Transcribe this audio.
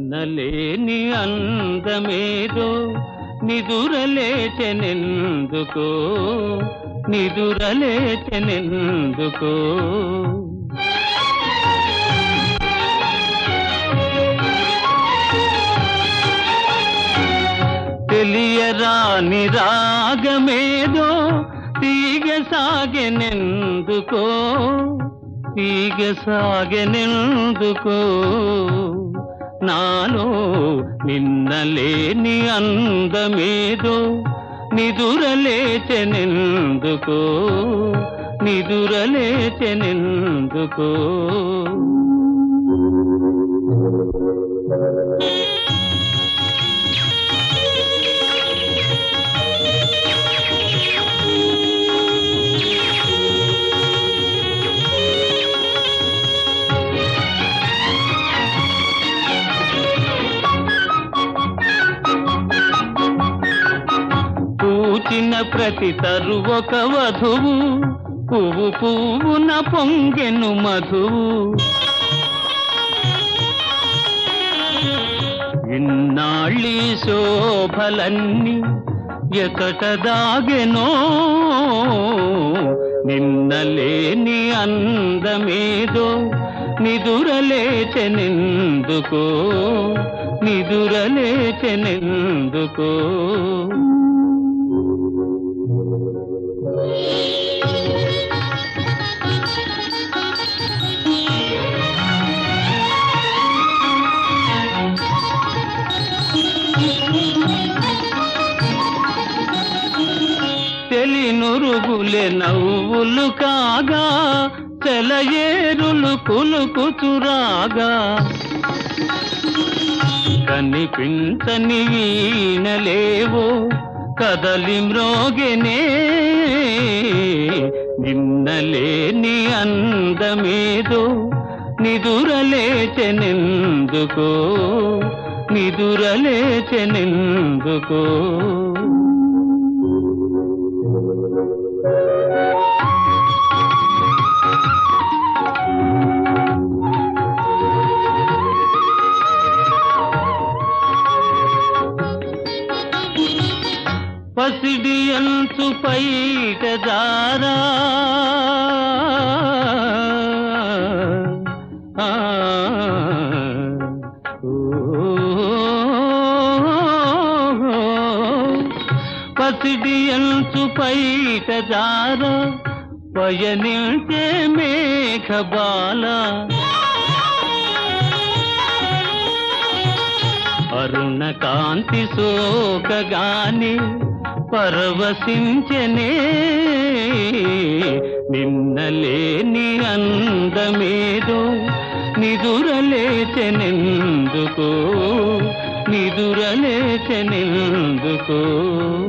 నిన్నలేని అందమేదో నిదురలేచెనెందుకో నిదురలేచెనెందుకో తెలియరాని రాగమేదో తీగ సాగెనెందుకో తీగ సాగెనెందుకో నాలో నిన్నలేని అందమేదో నిదురలేచెనెందుకో నిదురలేచెనెందుకో పూచిన ప్రతి తరువొక వధువు పువ్వు పువ్వున పొంగెను మధువు ఇన్నాళ్ళీ శోభలన్నీ ఎకట దాగెనో నిన్నలేని అందమేదో నిదురలేచెనెందుకో నిదురలేచెనెందుకో తెలినురుగులే నవ్వులు కాగా చెలయేరులు కులుకుచురాగా కనిపించని వీణలేవో కదలి మ్రోగెనే నిన్నలేని అందమేదో నిదురలేచెనెందుకో నిదురలేచెనెందుకో పసిడి అంచు పైట దారా ఆ, ఓ, పసిడి అంచు పైట దారా పయనించే మేఘబాల అరుణ కాంతి సోకగాని పరవశించనే నిన్నలేని అందమేదో నిదురలేచెనెందుకో నిదురలేచెనెందుకో